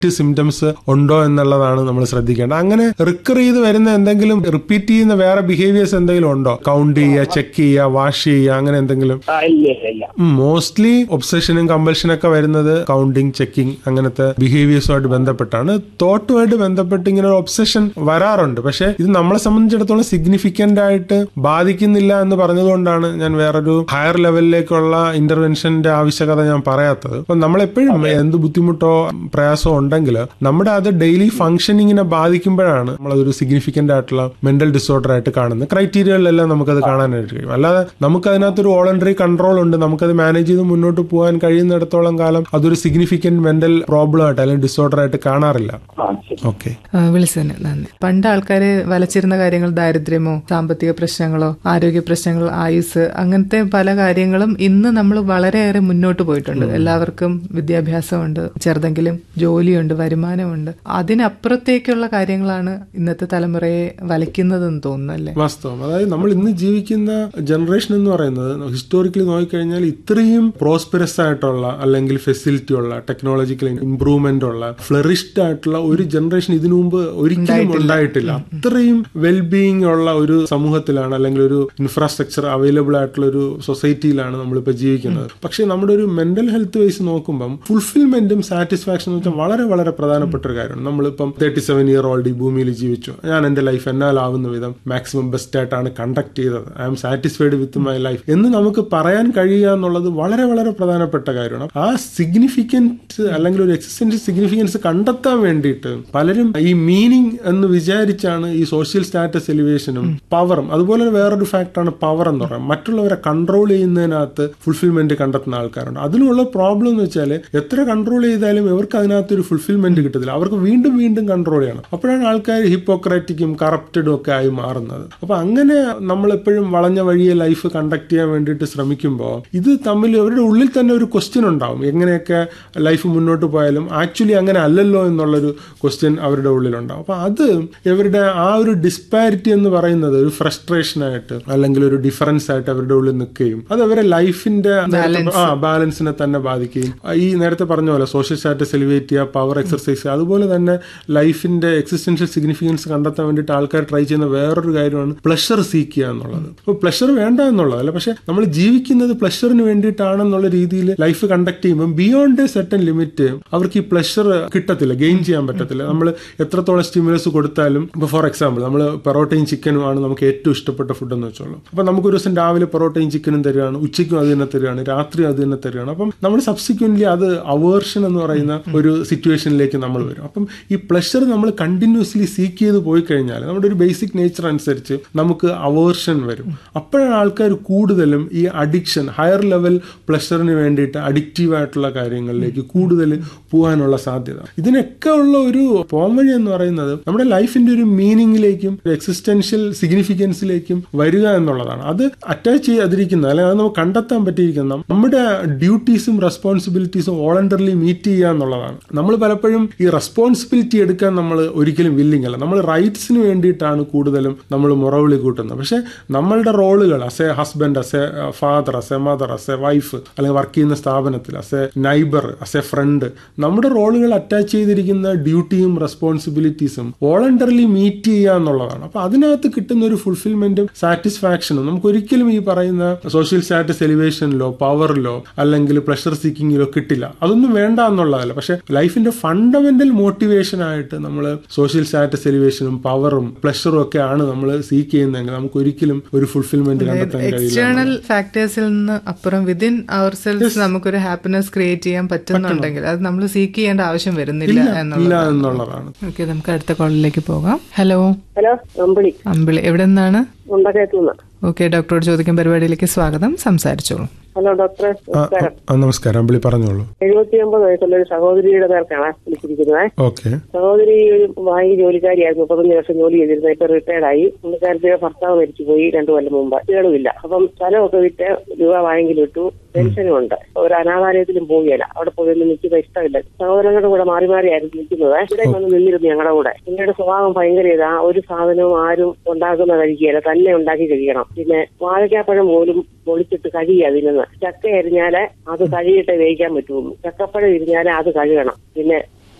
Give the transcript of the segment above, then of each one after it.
മറ്റ് സിംറ്റംസ് ഉണ്ടോ എന്നുള്ളതാണ് നമ്മൾ ശ്രദ്ധിക്കേണ്ടത് അങ്ങനെ റിക്കർ ചെയ്ത് വരുന്ന എന്തെങ്കിലും റിപ്പീറ്റ് ചെയ്യുന്ന വേറെ ബിഹേവിയേഴ്സ് എന്തെങ്കിലും ഉണ്ടോ കൗണ്ട് ചെയ്യുക ചെക്ക് ചെയ്യുക വാഷ് ചെയ്യുക അങ്ങനെ എന്തെങ്കിലും ആ ഇല്ല ഇല്ല ഇല്ല മോസ്റ്റ്ലി ഒബ്സഷനും കമ്പൽഷനും ഒക്കെ വരുന്നത് കൗണ്ടിങ് ചെക്കിങ് അങ്ങനത്തെ ബിഹേവിയേഴ്സുമായിട്ട് ബന്ധപ്പെട്ടാണ് തോട്ടുമായിട്ട് ബന്ധപ്പെട്ട് ഇങ്ങനെ ഒരു ഒബ്സഷൻ വരാറുണ്ട് പക്ഷെ ഇത് നമ്മളെ സംബന്ധിച്ചിടത്തോളം സിഗ്നിഫിക്കന്റ് ആയിട്ട് ബാധിക്കുന്നില്ല എന്ന് പറഞ്ഞതുകൊണ്ടാണ് ഞാൻ വേറൊരു ഹയർ ലെവലിലേക്കുള്ള ഇന്റർവെൻഷന്റെ ആവശ്യകത ഞാൻ പറയാത്തത് അപ്പൊ നമ്മളെപ്പോഴും എന്ത് ബുദ്ധിമുട്ടോ പ്രയാസമോ ഉണ്ടെങ്കിൽ നമ്മുടെ അത് ഡെയിലി ഫംഗ്ഷനിങ്ങിനെ ബാധിക്കുമ്പോഴാണ് നമ്മളതൊരു സിഗ്നിഫിക്കന്റ് ആയിട്ടുള്ള മെന്റൽ ഡിസോർഡർ ആയിട്ട് കാണുന്നത് ക്രൈറ്റീരിയകളിലെല്ലാം നമുക്കത് കാണാനായിട്ട് കഴിയും അല്ലാതെ നമുക്ക് അതിനകത്തൊരു വോളണ്ടറി കൺട്രോൾ ഉണ്ട് നമുക്കത് മാനേജ് ചെയ്ത് മുന്നോട്ട് പോകാൻ കഴിയുന്നിടത്തോളം കാലം അതൊരു സിഗ്നിഫിക്കന്റ് മെന്റൽ പ്രോബ്ലം ആയിട്ട് അല്ലെങ്കിൽ ഡിസോർഡർ ആയിട്ട് കാണാറില്ല ആ ശരി ഓക്കെ ആ, വിളിച്ചതിന് നന്ദി പണ്ട് ആൾക്കാര് വലച്ചിരുന്ന കാര്യങ്ങൾ ദാരിദ്ര്യമോ സാമ്പത്തിക പ്രശ്നങ്ങളോ ആരോഗ്യ പ്രശ്നങ്ങൾ ആയുസ് അങ്ങനത്തെ പല കാര്യങ്ങളും ഇന്ന് നമ്മൾ വളരെയേറെ മുന്നോട്ട് പോയിട്ടുണ്ട് എല്ലാവർക്കും വിദ്യാഭ്യാസമുണ്ട് ചെറുതെങ്കിലും ജോലിയുണ്ട് വരുമാനമുണ്ട് അതിനപ്പുറത്തേക്കുള്ള കാര്യങ്ങളാണ് ഇന്നത്തെ തലമുറയെ വലയ്ക്കുന്നതെന്ന് തോന്നുന്നു അല്ലേ വാസ്തവം അതായത് നമ്മൾ ഇന്ന് ജീവിക്കുന്ന ജനറേഷൻ എന്ന് പറയുന്നത് ഹിസ്റ്റോറിക്കലി നോക്കിക്കഴിഞ്ഞാൽ ഇത്രയും പ്രോസ്പെറസ് ആയിട്ടുള്ള അല്ലെങ്കിൽ ഫെസിലിറ്റി ഉള്ള ടെക്നോളജിക്കൽ ഇംപ്രൂവ്മെന്റ് ഉള്ള ഫ്ലറിഷ്ഡ് ആയിട്ടുള്ള ഒരു ജനറേഷൻ ഇതിനു മുമ്പ് ഒരിക്കലും ഉണ്ടായിട്ടില്ല അത്രയും വെൽബീയിങ് ഉള്ള ഒരു സമൂഹത്തിലാണ് അല്ലെങ്കിൽ ഒരു ഇൻഫ്രാസ്ട്രക്ചർ അവൈലബിൾ ആയിട്ടുള്ള ഒരു സൊസൈറ്റിയിലാണ് നമ്മളിപ്പോൾ ജീവിക്കുന്നത് പക്ഷേ നമ്മുടെ ഒരു മെന്റൽ ഹെൽത്ത് വൈസ് നോക്കുമ്പം ഫുൾഫിൽമെന്റും സാറ്റിസ്ഫാക്ഷൻ എന്ന് വെച്ചാൽ വളരെ വളരെ പ്രധാനപ്പെട്ട ഒരു കാര്യമാണ് നമ്മളിപ്പം തേർട്ടി സെവൻ ഇയർ ഓൾഡ് ഈ ഭൂമിയിൽ ജീവിച്ചു ഞാൻ എന്റെ ലൈഫ് എന്നാലാവുന്ന വിധം മാക്സിമം ബെസ്റ്റ് ആയിട്ടാണ് കണ്ടക്ട് ചെയ്തത് I am satisfied with my life എന്ന് നമുക്ക് പറയാൻ കഴിയുക എന്നുള്ളത് വളരെ വളരെ പ്രധാനപ്പെട്ട കാര്യമാണ് ആ സിഗ്നിഫിക്കൻസ് അല്ലെങ്കിൽ ഒരു എക്സിസ്റ്റൻഷ്യൽ സിഗ്നിഫിക്കൻസ് കണ്ടെത്താൻ വേണ്ടിയിട്ട് പലരും ഈ മീനിങ് എന്ന് വിചാരിച്ചാണ് ഈ സോഷ്യൽ സ്റ്റാറ്റസ് എലിവേഷനും പവറും അതുപോലെ വേറൊരു ഫാക്ടറാണ് പവർ എന്ന് പറയുന്നത് മറ്റുള്ളവരെ കൺട്രോൾ ചെയ്യുന്നതിനകത്ത് ഫുൾഫിൽമെന്റ് കണ്ടെത്തുന്ന ആൾക്കാരുണ്ട് അതിനുള്ള പ്രോബ്ലം എന്ന് വെച്ചാൽ എത്ര കൺട്രോൾ ചെയ്താലും ഇവർക്ക് അതിനകത്ത് ഒരു ഫുൾഫിൽമെന്റ് കിട്ടത്തില്ല അവർക്ക് വീണ്ടും വീണ്ടും കൺട്രോൾ ചെയ്യണം അപ്പോഴാണ് ആൾക്കാർ ഹിപ്പോക്രാറ്റിക്കും കറപ്റ്റഡും ഒക്കെ ആയി മാറുന്നത് അപ്പൊ അങ്ങനെ നമ്മൾ എപ്പോഴും വളഞ്ഞ വഴിയെ ലൈഫ് കണ്ടക്ട് ചെയ്യാൻ വേണ്ടിയിട്ട് ശ്രമിക്കുമ്പോൾ ഇത് തമ്മിൽ അവരുടെ ഉള്ളിൽ തന്നെ ഒരു ക്വസ്റ്റ്യൻ ഉണ്ടാവും എങ്ങനെയൊക്കെ ലൈഫ് മുന്നോട്ട് പോയാലും ആക്ച്വലി അങ്ങനെ അല്ലല്ലോ എന്നുള്ളൊരു ക്വസ്റ്റ്യൻ അവരുടെ ഉള്ളിലുണ്ടാവും അപ്പൊ അത് ഇവരുടെ ആ ഒരു ഡിസ്പാരിറ്റി എന്ന് പറയുന്നത് ഒരു ഫ്രസ്ട്രേഷൻ ആയിട്ട് അല്ലെങ്കിൽ ഒരു ഡിഫറൻസ് ആയിട്ട് അവരുടെ ഉള്ളിൽ നിൽക്കുകയും അത് അവരുടെ ലൈഫിന്റെ ആ ബാലൻസിനെ തന്നെ ബാധിക്കുകയും ഈ നേരത്തെ പറഞ്ഞ പോലെ സോഷ്യൽ സ്റ്റാറ്റസ് എലിവേറ്റ് ചെയ്യുക പവർ എക്സർസൈസ് അതുപോലെ തന്നെ ലൈഫിന്റെ എക്സിസ്റ്റൻഷ്യൽ സിഗ്നിഫിക്കൻസ് കണ്ടെത്താൻ വേണ്ടിയിട്ട് ആൾക്കാർ ട്രൈ ചെയ്യുന്ന വേറൊരു കാര്യമാണ് പ്ലഷർ സീക്ക് ചെയ്യുക എന്നുള്ളത് അപ്പോൾ പ്ലഷർ വേണ്ട എന്നുള്ളതല്ല പക്ഷെ നമ്മൾ ജീവിക്കുന്നത് പ്ലഷറിന് വേണ്ടിയിട്ടാണെന്നുള്ള രീതിയിൽ ലൈഫ് കണ്ടക്ട് ചെയ്യുമ്പോൾ ബിയോണ്ട് എ സെട്ടൻ ലിമിറ്റ് അവർക്ക് ഈ പ്ലഷർ കിട്ടത്തില്ല ഗെയിൻ ചെയ്യാൻ പറ്റത്തില്ല നമ്മൾ എത്രത്തോളം സ്റ്റിമുലസ് കൊടുത്താലും ഇപ്പോൾ ഫോർ എക്സാമ്പിൾ നമ്മൾ പൊറോട്ടയും ചിക്കനും ആണ് നമുക്ക് ഏറ്റവും ഇഷ്ടപ്പെട്ട ഫുഡ് എന്ന് വെച്ചോളൂ അപ്പം നമുക്ക് ഒരു ദിവസം രാവിലെ പൊറോട്ടയും ചിക്കനും തരികയാണ് ഉച്ചയ്ക്കും അത് തന്നെ തരികയാണ് രാത്രിയും അത് തന്നെ തരികയാണ് അപ്പം നമ്മൾ സബ്സിക്വന്റ്ലി അത് അവേർഷൻ എന്ന് പറയുന്ന ഒരു സിറ്റുവേഷനിലേക്ക് നമ്മൾ വരും അപ്പം ഈ പ്ലഷർ നമ്മൾ കണ്ടിന്യൂസ്ലി സീക്ക് ചെയ്ത് പോയി കഴിഞ്ഞാൽ നമ്മുടെ ഒരു ബേസിക് നേച്ചർ അനുസരിച്ച് നമുക്ക് അവേർഷൻ വരും അപ്പോഴാണ് ആൾക്കാർ കൂടുതലും ഈ അഡിക്ഷൻ ഹയർ ലെവൽ പ്ലഷറിന് വേണ്ടിയിട്ട് അഡിക്റ്റീവ് ആയിട്ടുള്ള കാര്യങ്ങളിലേക്ക് കൂടുതൽ പോകാനുള്ള സാധ്യത ഇതിനൊക്കെ ഉള്ള ഒരു പോംവഴി എന്ന് പറയുന്നത് നമ്മുടെ ലൈഫിന്റെ ഒരു മീനിങ്ങിലേക്കും എക്സിസ്റ്റൻഷ്യൽ സിഗ്നിഫിക്കൻസിലേക്കും വരിക എന്നുള്ളതാണ് അത് അറ്റാച്ച് ചെയ്യാതിരിക്കുന്ന അല്ലെങ്കിൽ അത് നമുക്ക് കണ്ടെത്താൻ പറ്റിയിരിക്കുന്ന നമ്മുടെ ഡ്യൂട്ടീസും റെസ്പോൺസിബിലിറ്റീസും വോളണ്ടറിലി മീറ്റ് ചെയ്യുക എന്നുള്ളതാണ് നമ്മൾ പലപ്പോഴും ഈ റെസ്പോൺസിബിലിറ്റി എടുക്കാൻ നമ്മൾ ഒരിക്കലും വില്ലിങ് അല്ല നമ്മൾ റൈറ്റ്സിന് വേണ്ടിയിട്ടാണ് കൂടുതലും നമ്മൾ മുറവിളി കൂട്ടുന്നത് പക്ഷെ നമ്മളുടെ റോളുകൾ as a husband as a father as a mother as a wife അല്ലെങ്കിൽ വർക്ക് ചെയ്യുന്ന സ്ഥാപനത്തിൽ as a neighbour as a friend നമ്മുടെ റോളുകൾ അറ്റാച്ച് ചെയ്തിരിക്കുന്ന ഡ്യൂട്ടിയും റെസ്പോൺസിബിലിറ്റീസും വോളണ്ടറിലി മീറ്റ് ചെയ്യുക എന്നുള്ളതാണ് അപ്പൊ അതിനകത്ത് കിട്ടുന്ന ഒരു ഫുൾഫിൽമെന്റും സാറ്റിസ്ഫാക്ഷനും നമുക്ക് ഒരിക്കലും ഈ പറയുന്ന സോഷ്യൽ സ്റ്റാറ്റസ് എലിവേഷനിലോ പവറിലോ അല്ലെങ്കിൽ പ്ലഷർ സീക്കിങ്ങിലോ കിട്ടില്ല അതൊന്നും വേണ്ട എന്നുള്ളതല്ല പക്ഷെ ലൈഫിന്റെ ഫണ്ടമെന്റൽ മോട്ടിവേഷൻ ആയിട്ട് നമ്മൾ സോഷ്യൽ സ്റ്റാറ്റസ് എലിവേഷനും പവറും പ്ലഷറും ഒക്കെ ആണ് നമ്മൾ സീക്ക് ചെയ്യുന്നതെങ്കിൽ നമുക്ക് ഒരിക്കലും ഒരു ഫുൾഫിൽമെന്റ് കണ്ടെത്താൻ കഴിയില്ല എക്സ്റ്റേണൽ ഫാക്ടേഴ്സിൽ നിന്ന് അപ്പുറം വിതിൻ അവർ സെൽസ് നമുക്കൊരു ഹാപ്പിനെസ് ക്രിയേറ്റ് ചെയ്യാൻ പറ്റുന്നുണ്ടെങ്കിൽ അത് നമ്മൾ സീക്ക് ചെയ്യേണ്ട ആവശ്യം വരുന്നില്ല ഇല്ല എന്നുള്ളത് എന്നുള്ളതാണ് ഓക്കെ നമുക്ക് അടുത്ത കോളിലേക്ക് പോകാം ഹലോ ഹലോ അമ്പിളി അമ്പിളി എവിടെ നിന്നാണ് ഉണ്ടകയത്തുനിന്ന് ഓക്കെ ഡോക്ടറോട് ചോദിക്കും പരിപാടിയിലേക്ക് സ്വാഗതം സംസാരിച്ചോളൂ ഹലോ ഡോക്ടറെ ആ, ആ, നമസ്കാരം അമ്പിളി പറഞ്ഞോളൂ എഴുപത്തിയൊമ്പത് വയസ്സുള്ള ഒരു സഹോദരിയുടെ പേർക്കാണ് വിളിച്ചിരിക്കുന്നത് ഓക്കെ സഹോദരി ഒരു ബാങ്ക് ജോലിക്കാരിയായിരുന്നു മുപ്പത്തഞ്ച് വർഷം ജോലി ചെയ്തിരുന്നത് ഇപ്പൊ റിട്ടയർഡ് ആയി പുള്ളിക്കാരത്തിന്റെ ഭർത്താവ് മരിച്ചുപോയി രണ്ടു കൊല്ലം മുമ്പ് കേടുമില്ല അപ്പം സ്ഥലമൊക്കെ വിറ്റ് രൂപ ബാങ്കിൽ ഇട്ടു പെൻഷനും ഉണ്ട് ഒരു അനാഥാലയത്തിലും പോവുകയില്ല അവിടെ പോയി ഒന്നും നിൽക്കുന്ന ഇഷ്ടമില്ല സഹോദരങ്ങളുടെ കൂടെ മാറി മാറിയായിരുന്നു നിൽക്കുന്നത് ഇവിടെ വന്ന് നിന്നിരുന്നു ഞങ്ങളുടെ കൂടെ പുള്ളിയുടെ സ്വഭാവം ഭയങ്കര ഇതാ ഒരു സാധനവും ആരും ഉണ്ടാക്കുന്ന കഴിക്കുകയില്ല തന്നെ ഉണ്ടാക്കി കഴിക്കണം പിന്നെ വാഴക്കാപ്പഴം പോലും പൊളിച്ചിട്ട് കഴിയുക അതിൽ ചക്ക എരിഞ്ഞാല് അത് കഴുകിയിട്ട് വേവിക്കാൻ പറ്റുള്ളൂ ചക്കപ്പഴം ഇരിഞ്ഞാല് അത് കഴുകണം പിന്നെ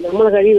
നമ്മളെ കഴിവ്